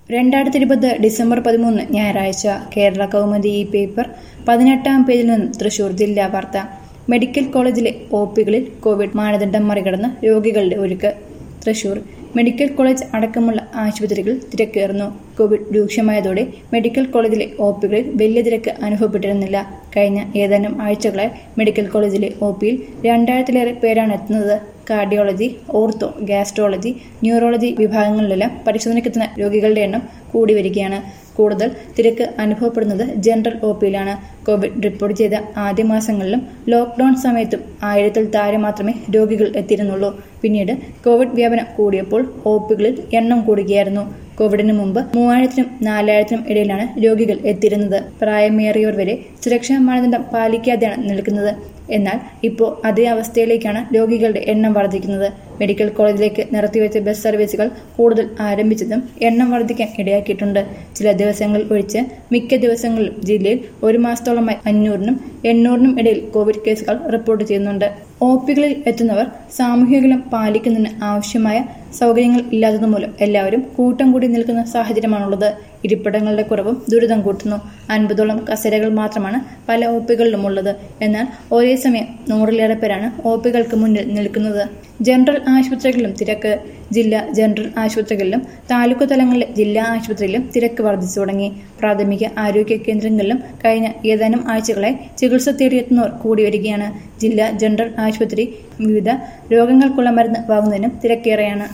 രണ്ടായിരത്തി ഇരുപത് ഡിസംബർ പതിമൂന്ന് ഞായറാഴ്ച കേരള കൗമുദി ഈ പേപ്പർ പതിനെട്ടാം പേജിൽ നിന്നും തൃശൂർ ജില്ലാ വാർത്ത മെഡിക്കൽ കോളേജിലെ ഒ പികളിൽ കോവിഡ് മാനദണ്ഡം മറികടന്ന് രോഗികളുടെ ഒരുക്ക് തൃശൂർ മെഡിക്കൽ കോളേജ് അടക്കമുള്ള ആശുപത്രികളിൽ തിരക്കേറുന്നു കോവിഡ് രൂക്ഷമായതോടെ മെഡിക്കൽ കോളേജിലെ ഒ പികളിൽ വലിയ തിരക്ക് അനുഭവപ്പെട്ടിരുന്നില്ല കഴിഞ്ഞ ഏതാനും ആഴ്ചകളായി മെഡിക്കൽ കോളേജിലെ ഒ പിയിൽ രണ്ടായിരത്തിലേറെ പേരാണ് എത്തുന്നത് കാർഡിയോളജി ഓർത്തോ ഗ്യാസ്ട്രോളജി ന്യൂറോളജി വിഭാഗങ്ങളിലെല്ലാം പരിശോധനയ്ക്കെത്തുന്ന രോഗികളുടെ എണ്ണം കൂടി വരികയാണ് കൂടുതൽ തിരക്ക് അനുഭവപ്പെടുന്നത് ജനറൽ ഒ പിയിലാണ് കോവിഡ് റിപ്പോർട്ട് ചെയ്ത ആദ്യ മാസങ്ങളിലും ലോക്ക്ഡൌൺ സമയത്തും ആയിരത്തിൽ താഴെ മാത്രമേ രോഗികൾ എത്തിയിരുന്നുള്ളൂ പിന്നീട് കോവിഡ് വ്യാപനം കൂടിയപ്പോൾ ഒ പികളിൽ എണ്ണം കൂടുകയായിരുന്നു കോവിഡിന് മുമ്പ് മൂവായിരത്തിനും നാലായിരത്തിനും ഇടയിലാണ് രോഗികൾ എത്തിയിരുന്നത് പ്രായമേറിയവർ വരെ സുരക്ഷാ മാനദണ്ഡം പാലിക്കാതെയാണ് നിൽക്കുന്നത് എന്നാൽ ഇപ്പോൾ അതേ അവസ്ഥയിലേക്കാണ് രോഗികളുടെ എണ്ണം വർദ്ധിക്കുന്നത് മെഡിക്കൽ കോളേജിലേക്ക് നിർത്തിവെച്ച ബസ് സർവീസുകൾ കൂടുതൽ ആരംഭിച്ചതും എണ്ണം വർദ്ധിക്കാൻ ഇടയാക്കിയിട്ടുണ്ട് ചില ദിവസങ്ങളിൽ ഒഴിച്ച് മിക്ക ദിവസങ്ങളിലും ജില്ലയിൽ ഒരു മാസത്തോളമായി അഞ്ഞൂറിനും എണ്ണൂറിനും ഇടയിൽ കോവിഡ് കേസുകൾ റിപ്പോർട്ട് ചെയ്യുന്നുണ്ട് ഒ പികളിൽ എത്തുന്നവർ സാമൂഹികലം പാലിക്കുന്നതിന് ആവശ്യമായ സൗകര്യങ്ങൾ ഇല്ലാത്തതുമൂലം എല്ലാവരും കൂട്ടം കൂടി നിൽക്കുന്ന സാഹചര്യമാണുള്ളത് ഇരിപ്പിടങ്ങളുടെ കുറവും ദുരിതം കൂട്ടുന്നു അൻപതോളം കസേരകൾ മാത്രമാണ് പല ഒ പികളിലും ഉള്ളത് എന്നാൽ ഒരേ സമയം നൂറിലേറെ പേരാണ് ഒ പികൾക്ക് മുന്നിൽ നിൽക്കുന്നത് ജനറൽ ആശുപത്രികളിലും തിരക്ക് ജില്ലാ ജനറൽ ആശുപത്രികളിലും താലൂക്ക് തലങ്ങളിലെ ജില്ലാ ആശുപത്രിയിലും തിരക്ക് വർദ്ധിച്ചു തുടങ്ങി പ്രാഥമിക ആരോഗ്യ കേന്ദ്രങ്ങളിലും കഴിഞ്ഞ ഏതാനും ആഴ്ചകളായി ചികിത്സ തേടിയെത്തുന്നവർ കൂടി വരികയാണ് ജില്ലാ ജനറൽ ആശുപത്രി വിവിധ രോഗങ്ങൾക്കുള്ള മരുന്ന് വാങ്ങുന്നതിനും തിരക്കേറെയാണ്